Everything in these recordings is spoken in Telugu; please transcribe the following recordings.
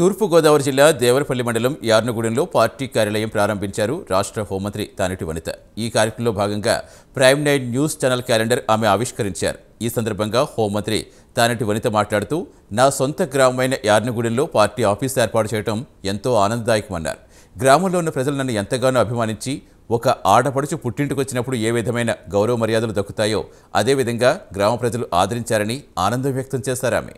తూర్పుగోదావరి జిల్లా దేవరపల్లి మండలం యార్నగూడెంలో పార్టీ కార్యాలయం ప్రారంభించారు రాష్ట్ర హోంమంత్రి తానేటి వనిత ఈ కార్యక్రమంలో భాగంగా prime nine news channel calendar ఆమె ఆవిష్కరించారు ఈ సందర్భంగా హోంమంత్రి తానేటి వనిత మాట్లాడుతూ నా సొంత గ్రామమైన యార్నగూడెంలో పార్టీ ఆఫీస్ ఏర్పాటు చేయడం ఎంతో ఆనందదాయకమన్నారు గ్రామంలో ఉన్న ప్రజలు నన్ను ఎంతగానో అభిమానించి ఒక ఆడపడుచు పుట్టింటికి వచ్చినప్పుడు ఏ విధమైన గౌరవ మర్యాదలు దక్కుతాయో అదేవిధంగా గ్రామ ప్రజలు ఆదరించారని ఆనందం వ్యక్తం చేశారు ఆమె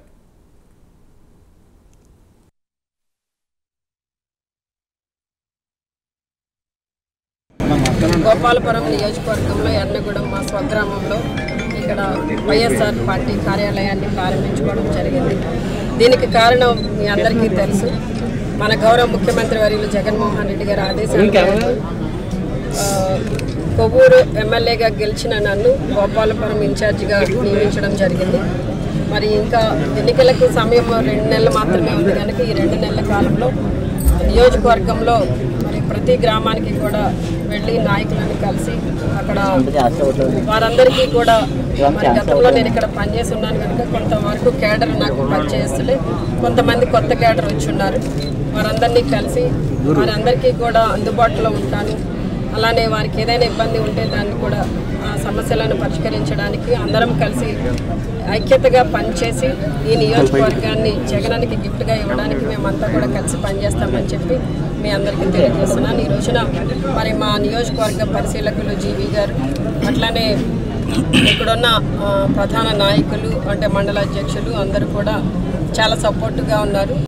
గోపాలపురం నియోజకవర్గంలో ఎర్నగూడెం మా స్వగ్రామంలో ఇక్కడ వైఎస్ఆర్ పార్టీ కార్యాలయాన్ని ప్రారంభించుకోవడం జరిగింది దీనికి కారణం మీ అందరికీ తెలుసు మన గౌరవ ముఖ్యమంత్రి వర్యులు జగన్మోహన్ రెడ్డి గారి ఆదేశాల మేరకు, ఆ, కొవ్వూరు ఎమ్మెల్యేగా గెలిచిన నన్ను గోపాలపురం ఇన్ఛార్జిగా నియమించడం జరిగింది మరి ఇంకా ఎన్నికలకు సమయం రెండు నెలలు మాత్రమే ఉంది కనుక ఈ రెండు నెలల కాలంలో నియోజకవర్గంలో మరి ప్రతి గ్రామానికి కూడా వెళ్ళి నాయకులను కలిసి అక్కడ వారందరికీ కూడా మరి గతంలో నేను ఇక్కడ పనిచేసి ఉన్నాను కనుక కొంతవరకు కేడర్ నాకు పనిచేస్తలే కొంతమంది కొత్త కేడర్ వచ్చి ఉన్నారు వారందరినీ కలిసి వారందరికీ కూడా అందుబాటులో ఉంటాను అలానే వారికి ఏదైనా ఇబ్బంది ఉంటే దాన్ని కూడా ఆ సమస్యలను పరిష్కరించడానికి అందరం కలిసి ఐక్యతగా పనిచేసి ఈ నియోజకవర్గాన్ని జగనానికి గిఫ్ట్గా ఇవ్వడానికి మేమంతా కూడా కలిసి పనిచేస్తామని చెప్పి మీ అందరికీ తెలియజేస్తున్నాను ఈ రోజున మరి మా నియోజకవర్గ పరిశీలకులు జీవి గారు అట్లానే ఇక్కడున్న ఆ, ప్రధాన నాయకులు అంటే మండల అధ్యక్షులు అందరూ కూడా చాలా సపోర్టుగా ఉన్నారు